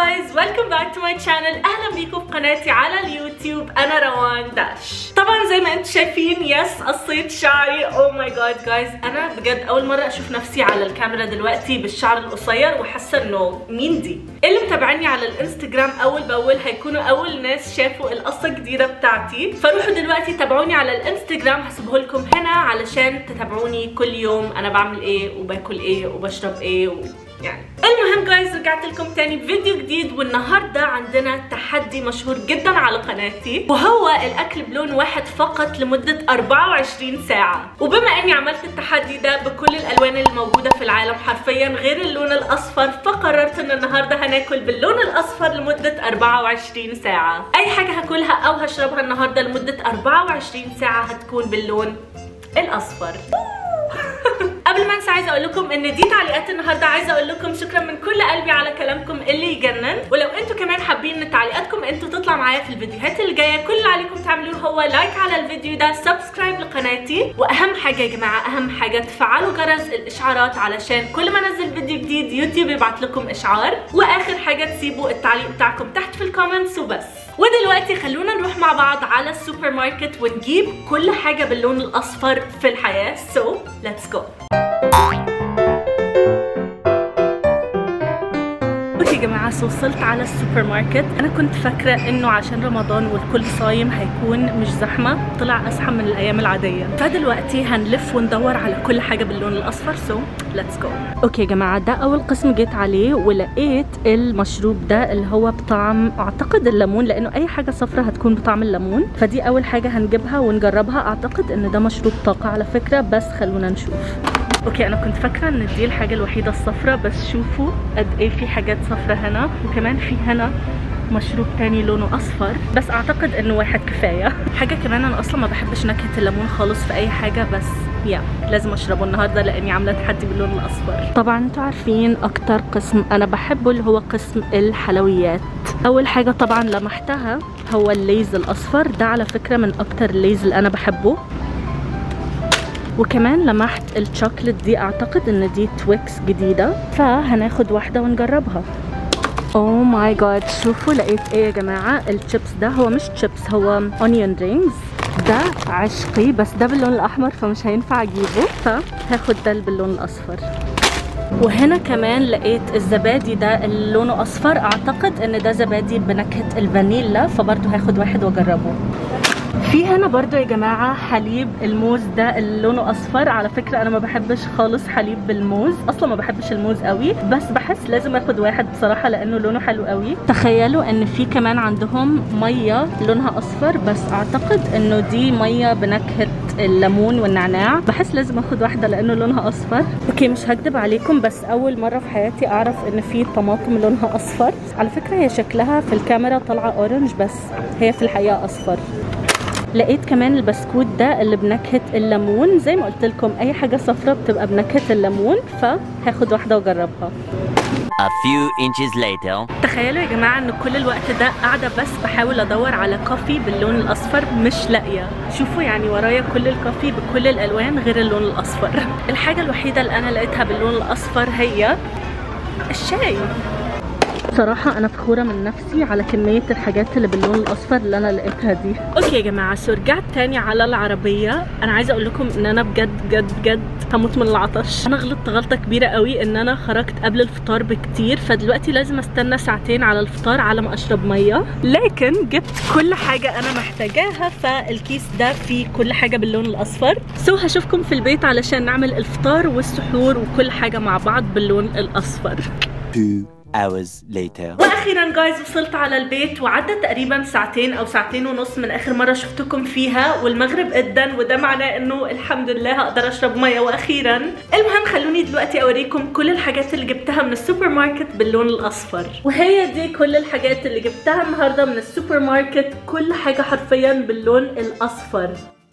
جايز ويلكم باك تو ماي شانل اهلا بيكم في قناتي على اليوتيوب انا روان داش طبعا زي ما انتم شايفين يس قصيت شعري او ماي جاد جايز انا بجد اول مره اشوف نفسي على الكاميرا دلوقتي بالشعر القصير وحاسه انه مين دي اللي متابعيني على الانستجرام اول باول هيكونوا اول ناس شافوا القصه الجديده بتاعتي فروحوا دلوقتي تابعوني على الانستجرام هسيبه لكم هنا علشان تتابعوني كل يوم انا بعمل ايه وباكل ايه وبشرب ايه و... يعني المهم جايز رجعت لكم تاني بفيديو جديد والنهارده عندنا تحدي مشهور جدا على قناتي وهو الاكل بلون واحد فقط لمده 24 ساعه وبما اني عملت التحدي ده بكل الالوان الموجوده في العالم حرفيا غير اللون الاصفر فقررت ان النهارده هناكل باللون الاصفر لمده 24 ساعه اي حاجه هاكلها او هشربها النهارده لمده 24 ساعه هتكون باللون الاصفر قبل ما انسى عايزه اقول لكم ان دي تعليقات النهارده عايزه اقول لكم شكرا من كل قلبي على كلامكم اللي يجنن ولو انتوا كمان حابين ان تعليقاتكم انتوا تطلع معايا في الفيديوهات اللي جايه كل اللي عليكم تعملوه هو لايك على الفيديو ده سبسكرايب لقناتي واهم حاجه يا جماعه اهم حاجه تفعلوا جرس الاشعارات علشان كل ما انزل فيديو جديد يوتيوب يبعت لكم اشعار واخر حاجه تسيبوا التعليق بتاعكم تحت في الكومنتس وبس ودلوقتي خلونا نروح مع بعض على السوبر ماركت ونجيب كل حاجه باللون الاصفر في الحياه سو ليتس جو اوكي يا جماعه سو وصلت على السوبر ماركت انا كنت فاكره انه عشان رمضان والكل صايم هيكون مش زحمه طلع ازحم من الايام العاديه فدلوقتي هنلف وندور على كل حاجه باللون الاصفر سو ليتس جو اوكي يا جماعه ده اول قسم جيت عليه ولقيت المشروب ده اللي هو بطعم اعتقد الليمون لانه اي حاجه صفرة هتكون بطعم الليمون فدي اول حاجه هنجيبها ونجربها اعتقد ان ده مشروب طاقه على فكره بس خلونا نشوف اوكي انا كنت فاكره ان دي الحاجه الوحيده الصفرة بس شوفوا قد ايه في حاجات صفرة هنا وكمان في هنا مشروب تاني لونه اصفر بس اعتقد انه واحد كفايه حاجه كمان انا اصلا ما بحبش نكهه الليمون خالص في اي حاجه بس يا لازم اشربه النهارده لاني عامله تحدي باللون الاصفر طبعا انتوا عارفين اكتر قسم انا بحبه اللي هو قسم الحلويات اول حاجه طبعا لمحتها هو الليز الاصفر ده على فكره من اكتر الليز اللي انا بحبه وكمان لمحت الشوكلت دي اعتقد ان دي تويكس جديده فهناخد واحده ونجربها اوه ماي جاد شوفوا لقيت ايه يا جماعه الشيبس ده هو مش شيبس هو اونيون رينجز ده عشقي بس ده باللون الاحمر فمش هينفع اجيبه فهاخد ده باللون الاصفر وهنا كمان لقيت الزبادي ده اللي لونه اصفر اعتقد ان ده زبادي بنكهه الفانيلا فبرضه هاخد واحد واجربه في هنا برضو يا جماعة حليب الموز ده اللي لونه أصفر على فكرة أنا ما بحبش خالص حليب بالموز أصلا ما بحبش الموز قوي بس بحس لازم أخد واحد بصراحة لأنه لونه حلو قوي تخيلوا إن في كمان عندهم مية لونها أصفر بس أعتقد إنه دي مية بنكهة الليمون والنعناع بحس لازم اخد واحده لانه لونها اصفر اوكي مش هكدب عليكم بس اول مره في حياتي اعرف ان في طماطم لونها اصفر على فكره هي شكلها في الكاميرا طالعه اورنج بس هي في الحقيقه اصفر لقيت كمان البسكوت ده اللي بنكهه الليمون زي ما قلت لكم اي حاجه صفرة بتبقى بنكهه الليمون فهاخد واحده واجربها A few inches later. تخيلوا يا جماعه ان كل الوقت ده قاعده بس بحاول ادور على كوفي باللون الاصفر مش لاقيه شوفوا يعني ورايا كل الكوفي بكل الالوان غير اللون الاصفر الحاجه الوحيده اللي انا لقيتها باللون الاصفر هي الشاي بصراحة أنا فخورة من نفسي على كمية الحاجات اللي باللون الأصفر اللي أنا لقيتها دي. أوكي يا جماعة سو رجعت تاني على العربية، أنا عايزة أقول لكم إن أنا بجد بجد بجد هموت من العطش. أنا غلطت غلطة كبيرة قوي إن أنا خرجت قبل الفطار بكتير، فدلوقتي لازم أستنى ساعتين على الفطار على ما أشرب مية، لكن جبت كل حاجة أنا محتاجاها فالكيس ده فيه كل حاجة باللون الأصفر. سو هشوفكم في البيت علشان نعمل الفطار والسحور وكل حاجة مع بعض باللون الأصفر. Two hours later. واخيرا جايز وصلت على البيت وعدى تقريبا ساعتين او ساعتين ونص من اخر مره شفتكم فيها والمغرب ادن وده معناه انه الحمد لله هقدر اشرب ميه واخيرا المهم خلوني دلوقتي اوريكم كل الحاجات اللي جبتها من السوبر ماركت باللون الاصفر وهي دي كل الحاجات اللي جبتها النهارده من السوبر ماركت كل حاجه حرفيا باللون الاصفر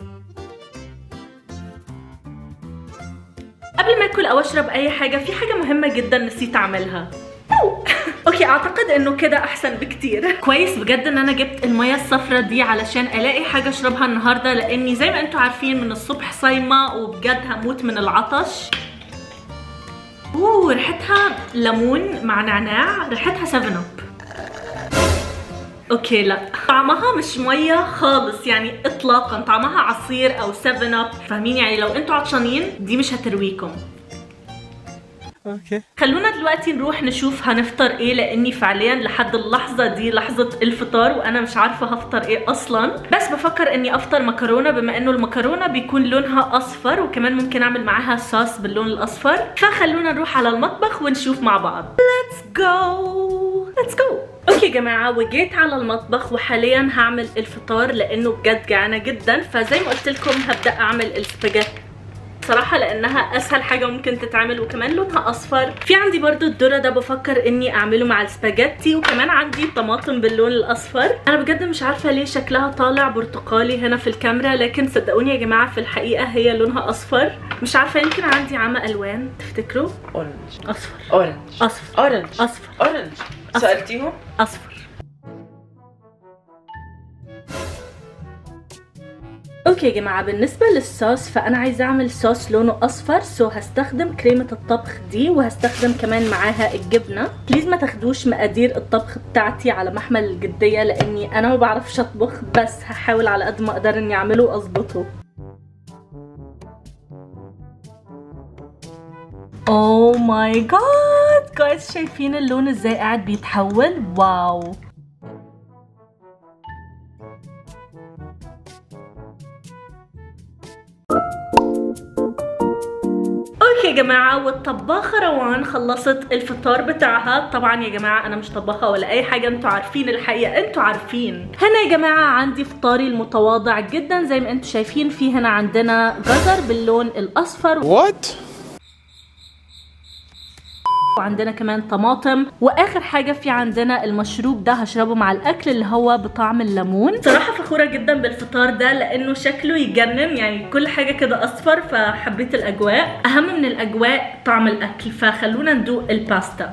قبل ما اكل او اشرب اي حاجه في حاجه مهمه جدا نسيت اعملها اوكي اعتقد انه كده احسن بكتير كويس بجد ان انا جبت الميه الصفرة دي علشان الاقي حاجه اشربها النهارده لاني زي ما انتم عارفين من الصبح صايمه وبجد هموت من العطش اوه ريحتها ليمون مع نعناع ريحتها 7 اب اوكي لا طعمها مش ميه خالص يعني اطلاقا طعمها عصير او 7 اب فاهمين يعني لو انتوا عطشانين دي مش هترويكم Okay. خلونا دلوقتي نروح نشوف هنفطر ايه لاني فعليا لحد اللحظه دي لحظه الفطار وانا مش عارفه هفطر ايه اصلا بس بفكر اني افطر مكرونه بما انه المكرونه بيكون لونها اصفر وكمان ممكن اعمل معاها صوص باللون الاصفر فخلونا نروح على المطبخ ونشوف مع بعض let's go let's go اوكي يا جماعه وجيت على المطبخ وحاليا هعمل الفطار لانه بجد جعانه جدا فزي ما قلت لكم هبدا اعمل السباجيتي صراحة لأنها أسهل حاجة ممكن تتعمل وكمان لونها أصفر في عندي برضو الذرة ده بفكر إني أعمله مع السباجيتي وكمان عندي طماطم باللون الأصفر أنا بجد مش عارفة ليه شكلها طالع برتقالي هنا في الكاميرا لكن صدقوني يا جماعة في الحقيقة هي لونها أصفر مش عارفة يمكن عندي عمى ألوان تفتكروا اورنج أصفر اورنج أصفر اورنج أصفر اورنج سالتيهم اصفر اوكي يا جماعه بالنسبه للصوص فانا عايزه اعمل صوص لونه اصفر سو هستخدم كريمه الطبخ دي وهستخدم كمان معاها الجبنه بليز ما تاخدوش مقادير الطبخ بتاعتي على محمل الجديه لاني انا ما بعرفش اطبخ بس هحاول على قد ما اقدر اني اعمله واظبطه اوه ماي جاد جايز شايفين اللون ازاي قاعد بيتحول واو اوكي يا جماعه والطباخه روان خلصت الفطار بتاعها طبعا يا جماعه انا مش طباخه ولا اي حاجه انتوا عارفين الحقيقه انتوا عارفين هنا يا جماعه عندي فطاري المتواضع جدا زي ما انتوا شايفين في هنا عندنا جزر باللون الاصفر What? وعندنا كمان طماطم واخر حاجه في عندنا المشروب ده هشربه مع الاكل اللي هو بطعم الليمون صراحه فخوره جدا بالفطار ده لانه شكله يجنن يعني كل حاجه كده اصفر فحبيت الاجواء اهم من الاجواء طعم الاكل فخلونا ندوق الباستا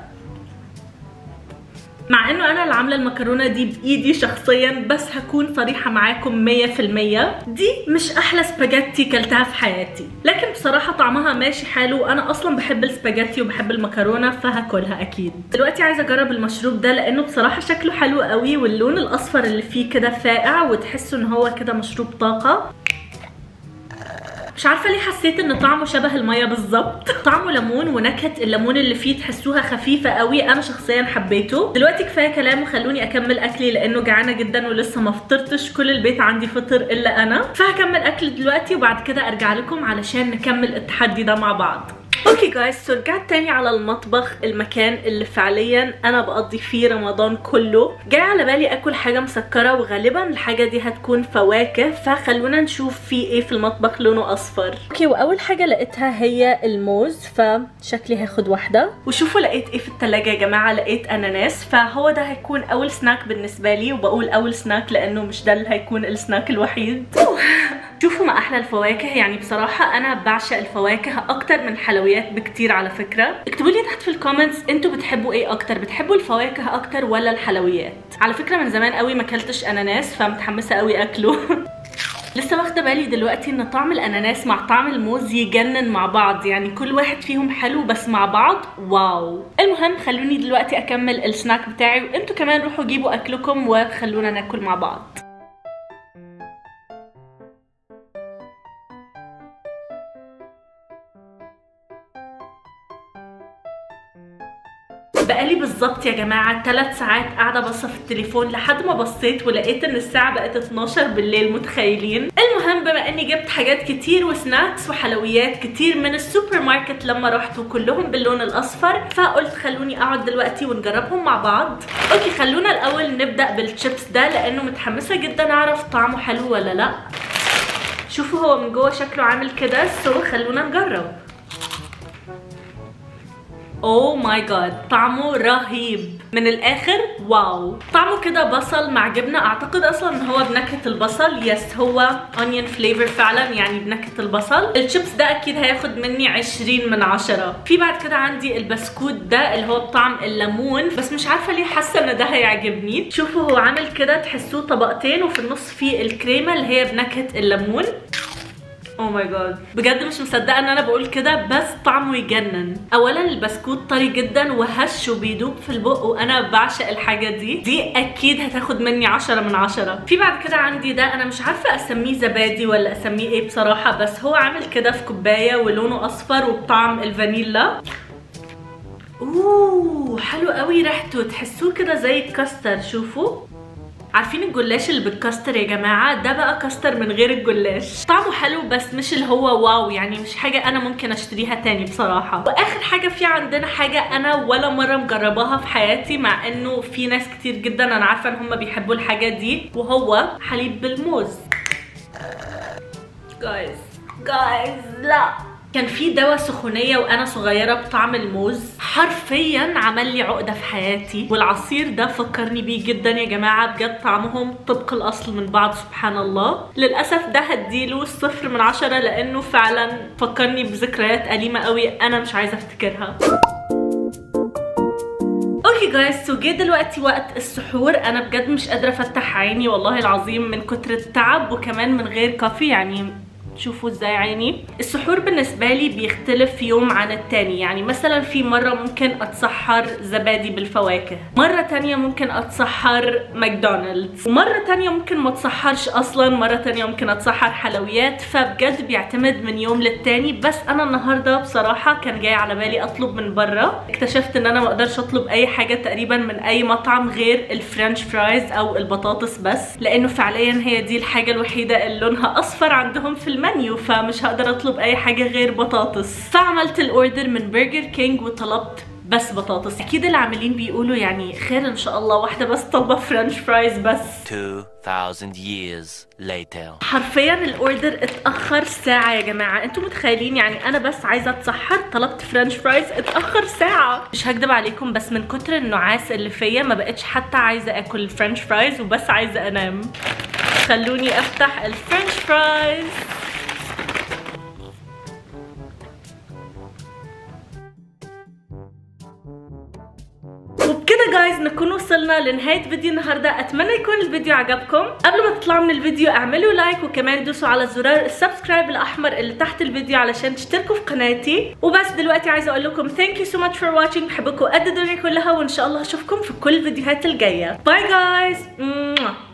مع انه انا اللي عامله المكرونه دي بايدي شخصيا بس هكون صريحه معاكم 100% دي مش احلى سباجيتي كلتها في حياتي لكن بصراحه طعمها ماشي حلو انا اصلا بحب السباجيتي وبحب المكرونه فهاكلها اكيد دلوقتي عايزه اجرب المشروب ده لانه بصراحه شكله حلو قوي واللون الاصفر اللي فيه كده فاقع وتحسوا ان هو كده مشروب طاقه مش عارفه ليه حسيت ان طعمه شبه الميه بالظبط طعمه ليمون ونكهه الليمون اللي فيه تحسوها خفيفه قوي انا شخصيا حبيته دلوقتي كفايه كلام وخلوني اكمل اكلي لانه جعانه جدا ولسه ما فطرتش كل البيت عندي فطر الا انا فهكمل اكل دلوقتي وبعد كده ارجع لكم علشان نكمل التحدي ده مع بعض اوكي جايز سو رجعت تاني على المطبخ المكان اللي فعليا انا بقضي فيه رمضان كله جاي على بالي اكل حاجه مسكره وغالبا الحاجه دي هتكون فواكه فخلونا نشوف في ايه في المطبخ لونه اصفر اوكي واول حاجه لقيتها هي الموز فشكلي هاخد واحده وشوفوا لقيت ايه في التلاجة يا جماعه لقيت اناناس فهو ده هيكون اول سناك بالنسبه لي وبقول اول سناك لانه مش ده اللي هيكون السناك الوحيد شوفوا ما احلى الفواكه يعني بصراحه انا بعشق الفواكه اكتر من الحلويات بكتير على فكره اكتبوا لي تحت في الكومنتس انتوا بتحبوا ايه اكتر بتحبوا الفواكه اكتر ولا الحلويات على فكره من زمان قوي ما اكلتش اناناس فمتحمسه قوي اكله لسه واخده بالي دلوقتي ان طعم الاناناس مع طعم الموز يجنن مع بعض يعني كل واحد فيهم حلو بس مع بعض واو المهم خلوني دلوقتي اكمل السناك بتاعي وانتوا كمان روحوا جيبوا اكلكم وخلونا ناكل مع بعض بقالي بالظبط يا جماعه 3 ساعات قاعده باصه في التليفون لحد ما بصيت ولقيت ان الساعه بقت 12 بالليل متخيلين المهم بما اني جبت حاجات كتير وسناكس وحلويات كتير من السوبر ماركت لما رحت وكلهم باللون الاصفر فقلت خلوني اقعد دلوقتي ونجربهم مع بعض اوكي خلونا الاول نبدا بالشيبس ده لانه متحمسه جدا اعرف طعمه حلو ولا لا شوفوا هو من جوه شكله عامل كده سو خلونا نجرب اوه ماي جاد طعمه رهيب من الاخر واو طعمه كده بصل مع جبنه اعتقد اصلا ان هو بنكهه البصل يس هو اونيون فليفر فعلا يعني بنكهه البصل الشيبس ده اكيد هياخد مني 20 من عشرة في بعد كده عندي البسكوت ده اللي هو بطعم الليمون بس مش عارفه ليه حاسه ان ده هيعجبني شوفوا هو عامل كده تحسوه طبقتين وفي النص فيه الكريمه اللي هي بنكهه الليمون او ماي جاد بجد مش مصدقه ان انا بقول كده بس طعمه يجنن اولا البسكوت طري جدا وهش وبيدوب في البق وانا بعشق الحاجه دي دي اكيد هتاخد مني 10 من 10 في بعد كده عندي ده انا مش عارفه اسميه زبادي ولا اسميه ايه بصراحه بس هو عامل كده في كوبايه ولونه اصفر وبطعم الفانيلا اوه حلو قوي ريحته تحسوه كده زي الكاستر شوفوا عارفين الجلاش اللي بالكاستر يا جماعه ده بقى كاستر من غير الجلاش طعمه حلو بس مش اللي هو واو يعني مش حاجه انا ممكن اشتريها تاني بصراحه واخر حاجه في عندنا حاجه انا ولا مره مجرباها في حياتي مع انه في ناس كتير جدا انا عارفه ان هم بيحبوا الحاجه دي وهو حليب بالموز جايز جايز لا كان في دواء سخونية وأنا صغيرة بطعم الموز حرفيا عمل لي عقدة في حياتي والعصير ده فكرني بيه جدا يا جماعة بجد طعمهم طبق الأصل من بعض سبحان الله للأسف ده هديله صفر من عشرة لأنه فعلا فكرني بذكريات أليمة قوي أنا مش عايزة أفتكرها اوكي جايز سو جه دلوقتي وقت السحور انا بجد مش قادره افتح عيني والله العظيم من كتر التعب وكمان من غير كافي يعني شوفوا ازاي عيني السحور بالنسبه لي بيختلف يوم عن التاني يعني مثلا في مره ممكن اتسحر زبادي بالفواكه مره تانية ممكن اتسحر ماكدونالدز ومره تانية ممكن ما اتسحرش اصلا مره تانية ممكن اتسحر حلويات فبجد بيعتمد من يوم للتاني بس انا النهارده بصراحه كان جاي على بالي اطلب من بره اكتشفت ان انا ما اقدرش اطلب اي حاجه تقريبا من اي مطعم غير الفرنش فرايز او البطاطس بس لانه فعليا هي دي الحاجه الوحيده اللي لونها اصفر عندهم في المنيو فمش هقدر اطلب اي حاجه غير بطاطس فعملت الاوردر من برجر كينج وطلبت بس بطاطس اكيد العاملين بيقولوا يعني خير ان شاء الله واحده بس طالبه فرنش فرايز بس 2000 years later. حرفيا الاوردر اتاخر ساعه يا جماعه انتوا متخيلين يعني انا بس عايزه اتسحر طلبت فرنش فرايز اتاخر ساعه مش هكدب عليكم بس من كتر النعاس اللي فيا ما بقتش حتى عايزه اكل الفرنش فرايز وبس عايزه انام خلوني افتح الفرنش فرايز وبكده جايز نكون وصلنا لنهاية فيديو النهاردة اتمنى يكون الفيديو عجبكم قبل ما تطلعوا من الفيديو اعملوا لايك وكمان دوسوا على زرار السبسكرايب الاحمر اللي تحت الفيديو علشان تشتركوا في قناتي وبس دلوقتي عايزة اقول لكم thank you so much for watching بحبكم قد الدنيا كلها وان شاء الله اشوفكم في كل الفيديوهات الجاية باي جايز